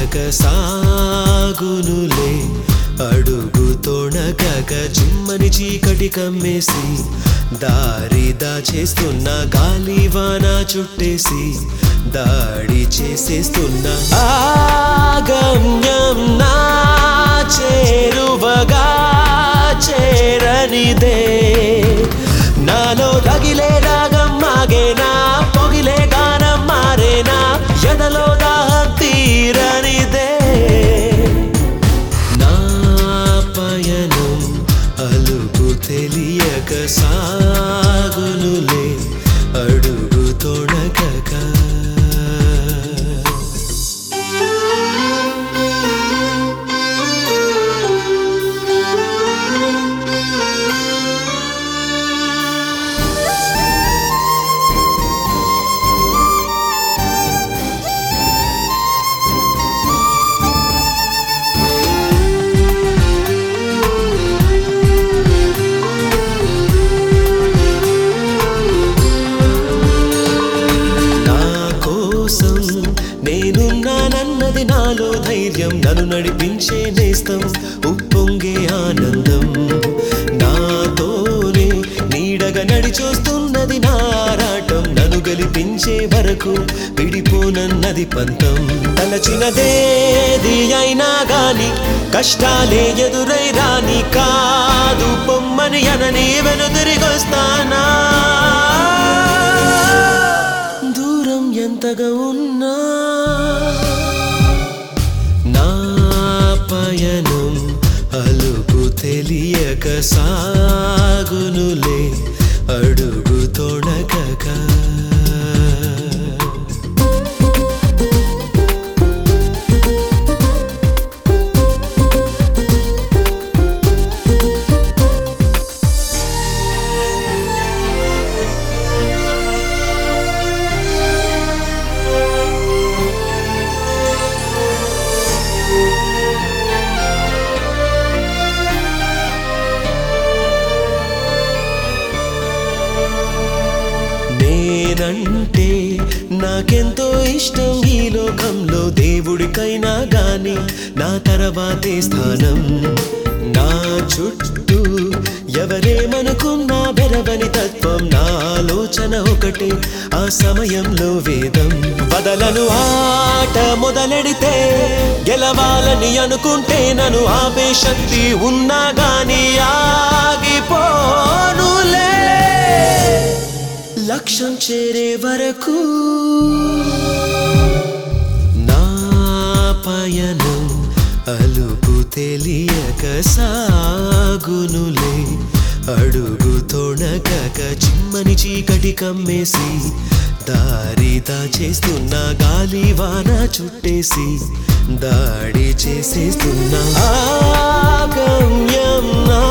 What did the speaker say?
తెలియక సాగునులే అడుగు తొణకక చిమ్మని చీకటి కమ్మేసి దారి దాచేస్తున్న గాలివాన చుట్టేసి దాడి చేసేస్తున్న ఆగమ్యం నా చేరువగా చేరనిదే నాలో రగిలే రాగం మాగేనా పొగిలే గానం మారేనా ఎదలో దాహం తీరనిదే నా పయనం అలుపు తెలియక సాగునులే అడుగు తొణకక నా కోసం నేనున్నానన్నది నాలో ధైర్యం నన్ను నడిపించే నేస్తం ఉప్పొంగే ఆనందం నాతోనే నీడగా నడిచొస్తున్నది నారాటం నన్ను గెలిపించే వరకు విడిపోనన్నది పంతం తలచినదేది అయినా గాని కష్టాలే ఎదురై రాని కాదు పొమ్మని అనని వెనుదిరిగొస్తానా దూరం ఎంతగా ఉన్నా నా పయనం అలుపు తెలియక సాగునులే అడుగు తొణకక నేనంటే నాకెంతో ఇష్టం ఈ లోకంలో దేవుడికైనా గాని నా తర్వాతే స్థానం నా చుట్టూ ఎవరేమనుకున్నా బెరవని తత్వం నా ఆలోచన ఒకటే ఆ సమయంలో వేదం బదలను ఆట మొదలెడితే గెలవాలని అనుకుంటే నన్ను ఆపే శక్తి ఉన్నా గాని ఆగిపోనులే లక్ష్యం చేరే వరకు నా పయనం అలుపు తెలియక సాగునులే అడుగు తొణకక చిమ్మని చీకటి కమ్మేసి దారి దాచేస్తున్న గాలివాన చుట్టేసి దాడి చేసేస్తున్న ఆగమ్యం నా